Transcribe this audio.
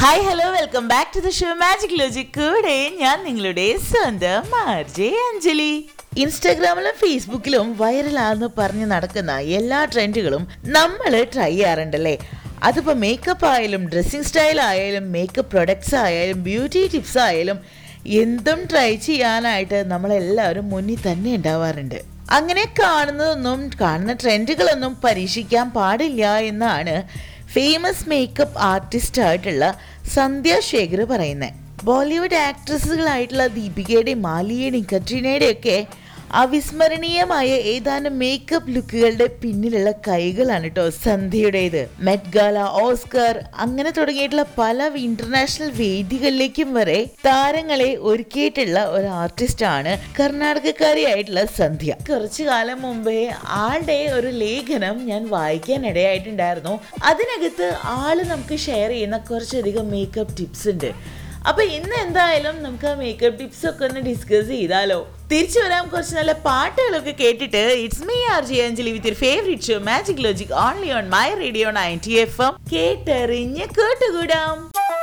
hi hello welcome back to the show magic logic കൂടെ ഞാൻ നിങ്ങളുടെ സ്വന്തം ആർജെ അഞ്ജലി ഇൻസ്റ്റാഗ്രാമിലും ഫേസ്ബുക്കിലും വൈറലാന്ന് പറഞ്ഞ് നടക്കുന്ന എല്ലാ ട്രെൻഡുകളും നമ്മൾ ട്രൈ ചെയ്യാറുണ്ടല്ലേ അതിപ്പോൾ മേക്കപ്പ് ആയാലും ഡ്രസ്സിങ് സ്റ്റൈൽ ആയാലും മേക്കപ്പ് പ്രൊഡക്ട്സ് ആയാലും ബ്യൂട്ടി ടിപ്സ് ആയാലും എന്തും ട്രൈ ചെയ്യാനായിട്ട് നമ്മളെല്ലാവരും മുന്നിൽ തന്നെ ഉണ്ടാവാറുണ്ട് അങ്ങനെ കാണുന്നതൊന്നും കാണുന്ന ട്രെൻഡുകളൊന്നും പരീക്ഷിക്കാൻ പാടില്ല എന്നാണ് ഫേമസ് മേക്കപ്പ് ആർട്ടിസ്റ്റ് ആയിട്ടുള്ള സന്ധ്യ ശേഖർ പറയുന്നത് ബോളിവുഡ് ആക്ട്രസുകളായിട്ടുള്ള ദീപികയുടെയും മാലിയുടെയും കട്രീനയുടെയും ഒക്കെ അവിസ്മരണീയമായ ഏതാനും മേക്കപ്പ് ലുക്കുകളുടെ പിന്നിലുള്ള കൈകളാണ് കേട്ടോ സന്ധ്യയുടേത് മെറ്റ് ഗാല ഓസ്കർ അങ്ങനെ തുടങ്ങിയിട്ടുള്ള പല ഇന്റർനാഷണൽ വേദികളിലേക്കും വരെ താരങ്ങളെ ഒരുക്കിയിട്ടുള്ള ഒരു ആർട്ടിസ്റ്റ് ആണ് കർണാടകക്കാരിയായിട്ടുള്ള സന്ധ്യ കുറച്ചു കാലം മുമ്പേ ആളുടെ ഒരു ലേഖനം ഞാൻ വായിക്കാൻ ഇടയായിട്ടുണ്ടായിരുന്നു അതിനകത്ത് ആള് നമുക്ക് ഷെയർ ചെയ്യുന്ന കുറച്ചധികം മേക്കപ്പ് ടിപ്സ് ഉണ്ട് അപ്പൊ ഇന്ന് എന്തായാലും നമുക്ക് ആ മേക്കപ്പ് ടിപ്സ് ഒക്കെ ഒന്ന് ഡിസ്കസ് ചെയ്താലോ തിരിച്ചു വരാം കുറച്ച് നല്ല പാട്ടുകളൊക്കെ കേട്ടിട്ട് it's me R J Anjali with your favourite show magic logic only on my radio ninety F M കേട്ടറിഞ്ഞ് കേട്ടുകൂടാം